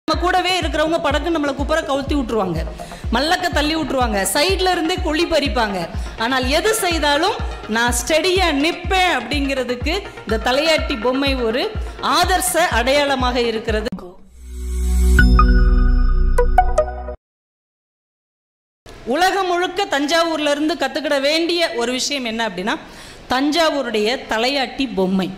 நம்ம கூடவே இருக்கிறவங்க படக்கு நம்மளை குப்புற கவுத்தி விட்டுருவாங்க மல்லக்க தள்ளி விட்டுருவாங்க சைட்ல இருந்தே குழி பறிப்பாங்க ஆனால் எது செய்தாலும் நான் ஸ்டெடியா நிப்பேன் அப்படிங்கிறதுக்கு இந்த தலையாட்டி பொம்மை ஒரு ஆதர்ச அடையாளமாக இருக்கிறது உலகம் முழுக்க தஞ்சாவூர்ல இருந்து கத்துக்கிட வேண்டிய ஒரு விஷயம் என்ன அப்படின்னா தஞ்சாவூருடைய தலையாட்டி பொம்மை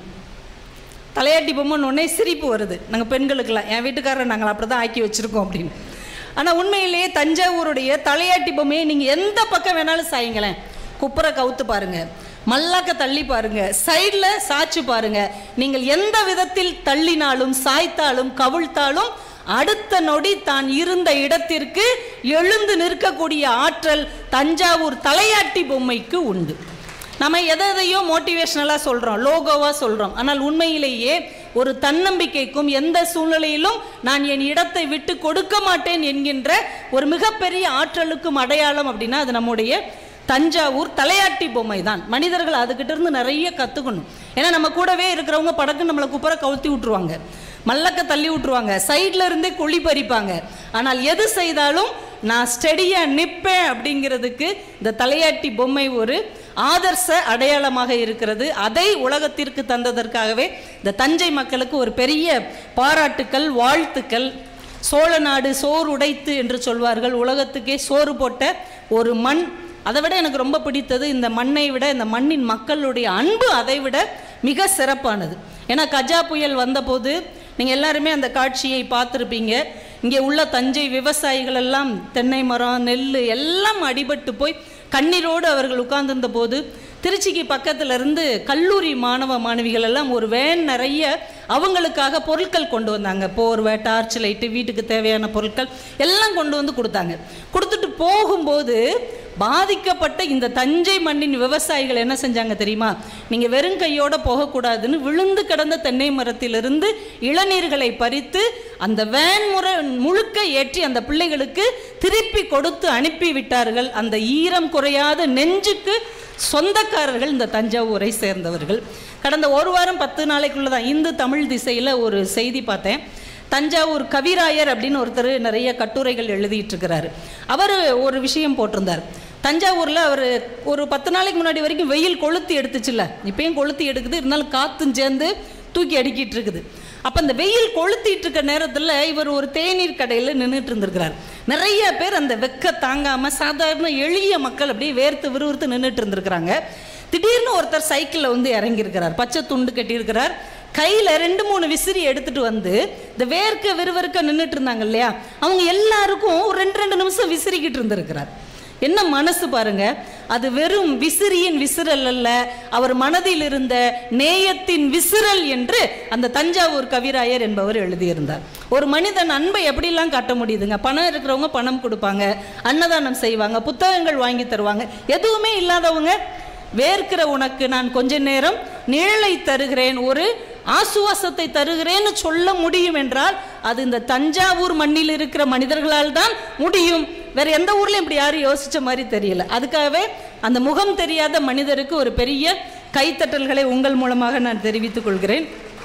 தலையாட்டி பொம்மைன்னு உடனே சிரிப்பு வருது நாங்கள் பெண்களுக்கெல்லாம் என் வீட்டுக்காரர் நாங்கள் அப்படி தான் ஆக்கி வச்சுருக்கோம் அப்படின்னு ஆனால் உண்மையிலேயே தஞ்சாவூருடைய தலையாட்டி பொம்மையை நீங்கள் எந்த பக்கம் வேணாலும் சாயுங்களேன் குப்புற கவுத்து பாருங்க மல்லாக்க தள்ளி பாருங்க சைடில் சாய்ச்சு பாருங்க நீங்கள் எந்த விதத்தில் தள்ளினாலும் சாய்த்தாலும் கவிழ்த்தாலும் அடுத்த நொடி தான் இருந்த இடத்திற்கு எழுந்து நிற்கக்கூடிய ஆற்றல் தஞ்சாவூர் தலையாட்டி பொம்மைக்கு உண்டு நம்ம எதை எதையோ மோட்டிவேஷனலாக சொல்கிறோம் லோகோவாக சொல்கிறோம் ஆனால் உண்மையிலேயே ஒரு தன்னம்பிக்கைக்கும் எந்த சூழ்நிலையிலும் நான் என் இடத்தை விட்டு கொடுக்க மாட்டேன் என்கின்ற ஒரு மிகப்பெரிய ஆற்றலுக்கும் அடையாளம் அப்படின்னா அது நம்முடைய தஞ்சாவூர் தலையாட்டி பொம்மை தான் மனிதர்கள் அதுகிட்ட இருந்து நிறைய கற்றுக்கணும் ஏன்னா நம்ம கூடவே இருக்கிறவங்க படக்கு நம்மளை குப்புற கவுத்தி விட்டுருவாங்க மல்லக்க தள்ளி விட்டுருவாங்க சைட்ல இருந்தே குழி பறிப்பாங்க ஆனால் எது செய்தாலும் நான் ஸ்டெடியா நிப்பேன் அப்படிங்கிறதுக்கு இந்த தலையாட்டி பொம்மை ஒரு ஆதர்ச அடையாளமாக இருக்கிறது அதை உலகத்திற்கு தந்ததற்காகவே இந்த தஞ்சை மக்களுக்கு ஒரு பெரிய பாராட்டுக்கள் வாழ்த்துக்கள் சோழ நாடு சோறு உடைத்து என்று சொல்வார்கள் உலகத்துக்கே சோறு போட்ட ஒரு மண் அதை விட எனக்கு ரொம்ப பிடித்தது இந்த மண்ணை விட இந்த மண்ணின் மக்களுடைய அன்பு அதை விட மிக சிறப்பானது ஏன்னா கஜா புயல் வந்தபோது நீங்கள் எல்லாருமே அந்த காட்சியை பார்த்துருப்பீங்க இங்கே உள்ள தஞ்சை விவசாயிகள் எல்லாம் தென்னை மரம் நெல் எல்லாம் அடிபட்டு போய் கண்ணீரோடு அவர்கள் உட்கார்ந்திருந்த போது திருச்சிக்கு பக்கத்துல இருந்து கல்லூரி மாணவ மாணவிகள் எல்லாம் ஒரு வேன் நிறைய அவங்களுக்காக பொருட்கள் கொண்டு வந்தாங்க போர்வை டார்ச் லைட்டு வீட்டுக்கு தேவையான பொருட்கள் எல்லாம் கொண்டு வந்து கொடுத்தாங்க கொடுத்துட்டு போகும்போது பாதிக்கப்பட்ட இந்த தஞ்சை மண்ணின் விவசாயிகள் என்ன செஞ்சாங்க தெரியுமா நீங்கள் வெறும் கையோட போகக்கூடாதுன்னு விழுந்து கிடந்த தென்னை மரத்திலிருந்து இளநீர்களை பறித்து அந்த வேன் முறை முழுக்க ஏற்றி அந்த பிள்ளைகளுக்கு திருப்பி கொடுத்து அனுப்பி விட்டார்கள் அந்த ஈரம் குறையாத நெஞ்சுக்கு சொந்தக்காரர்கள் இந்த தஞ்சாவூரை சேர்ந்தவர்கள் கடந்த ஒரு வாரம் பத்து நாளைக்குள்ள தான் இந்து தமிழ் திசையில் ஒரு செய்தி பார்த்தேன் தஞ்சாவூர் கவிராயர் அப்படின்னு ஒருத்தர் நிறைய கட்டுரைகள் எழுதிட்டு இருக்கிறாரு அவர் ஒரு விஷயம் போட்டிருந்தார் தஞ்சாவூரில் அவர் ஒரு பத்து நாளைக்கு முன்னாடி வரைக்கும் வெயில் கொளுத்தி எடுத்துச்சுல்ல இப்பயும் கொளுத்தி எடுக்குது இருந்தாலும் காற்றும் சேர்ந்து தூக்கி அடிக்கிட்டு இருக்குது அப்போ இந்த வெயில் கொளுத்திட்டு இருக்க நேரத்தில் இவர் ஒரு தேநீர் கடையில் நின்றுட்டு இருந்திருக்கிறார் நிறைய பேர் அந்த வெக்க தாங்காமல் சாதாரண எளிய மக்கள் அப்படியே வேர்த்து விறுவிறுத்து நின்றுட்டு இருந்திருக்கிறாங்க திடீர்னு ஒருத்தர் சைக்கிளில் வந்து இறங்கியிருக்கிறார் பச்சை துண்டு கட்டியிருக்கிறார் கையில் ரெண்டு மூணு விசிறி எடுத்துட்டு வந்து இந்த வேர்க்க விறுவிறுக்க நின்றுட்டு இருந்தாங்க இல்லையா அவங்க எல்லாருக்கும் ஒரு ரெண்டு ரெண்டு நிமிஷம் விசிறிக்கிட்டு இருந்திருக்கிறார் என்ன மனசு பாருங்க அது வெறும் விசிறியின் விசிறல் அல்ல அவர் மனதில் இருந்த நேயத்தின் விசிறல் என்று அந்த தஞ்சாவூர் கவிராயர் என்பவர் எழுதியிருந்தார் ஒரு மனிதன் அன்பை எப்படிலாம் காட்ட முடியுதுங்க பணம் இருக்கிறவங்க பணம் கொடுப்பாங்க அன்னதானம் செய்வாங்க புத்தகங்கள் வாங்கி தருவாங்க எதுவுமே இல்லாதவங்க வேர்க்கிற உனக்கு நான் கொஞ்ச நேரம் நிழலை தருகிறேன் ஒரு ஆசுவாசத்தை தருகிறேன்னு சொல்ல முடியும் என்றால் அது இந்த தஞ்சாவூர் மண்ணில் இருக்கிற மனிதர்களால் தான் முடியும் வேற எந்த ஊர்லயும் இப்படி யாரும் யோசிச்ச மாதிரி தெரியல அதுக்காகவே அந்த முகம் தெரியாத மனிதருக்கு ஒரு பெரிய கைத்தட்டல்களை உங்கள் மூலமாக நான் தெரிவித்துக் கொள்கிறேன்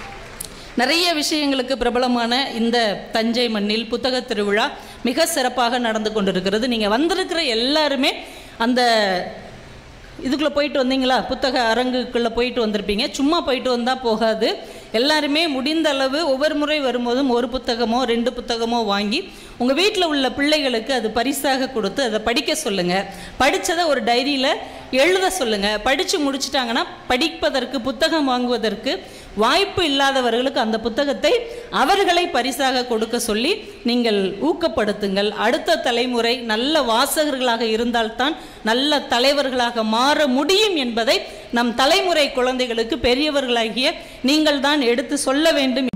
நிறைய விஷயங்களுக்கு பிரபலமான இந்த தஞ்சை மண்ணில் புத்தக திருவிழா மிக சிறப்பாக நடந்து கொண்டிருக்கிறது நீங்கள் வந்திருக்கிற எல்லாருமே அந்த இதுக்குள்ளே போயிட்டு வந்தீங்களா புத்தக அரங்குக்குள்ளே போயிட்டு வந்திருப்பீங்க சும்மா போயிட்டு வந்தால் போகாது எல்லாருமே முடிந்த அளவு ஒவ்வொரு முறை வரும்போதும் ஒரு புத்தகமோ ரெண்டு புத்தகமோ வாங்கி உங்கள் வீட்டில் உள்ள பிள்ளைகளுக்கு அது பரிசாக கொடுத்து அதை படிக்க சொல்லுங்கள் படித்ததை ஒரு டைரியில் எழுத சொல்லுங்கள் படித்து முடிச்சிட்டாங்கன்னா படிப்பதற்கு புத்தகம் வாங்குவதற்கு வாய்ப்பு இல்லாதவர்களுக்கு அந்த புத்தகத்தை அவர்களை பரிசாக கொடுக்க சொல்லி நீங்கள் ஊக்கப்படுத்துங்கள் அடுத்த தலைமுறை நல்ல வாசகர்களாக இருந்தால்தான் நல்ல தலைவர்களாக மாற முடியும் என்பதை நம் தலைமுறை குழந்தைகளுக்கு பெரியவர்களாகிய நீங்கள் தான் எடுத்து சொல்ல வேண்டும்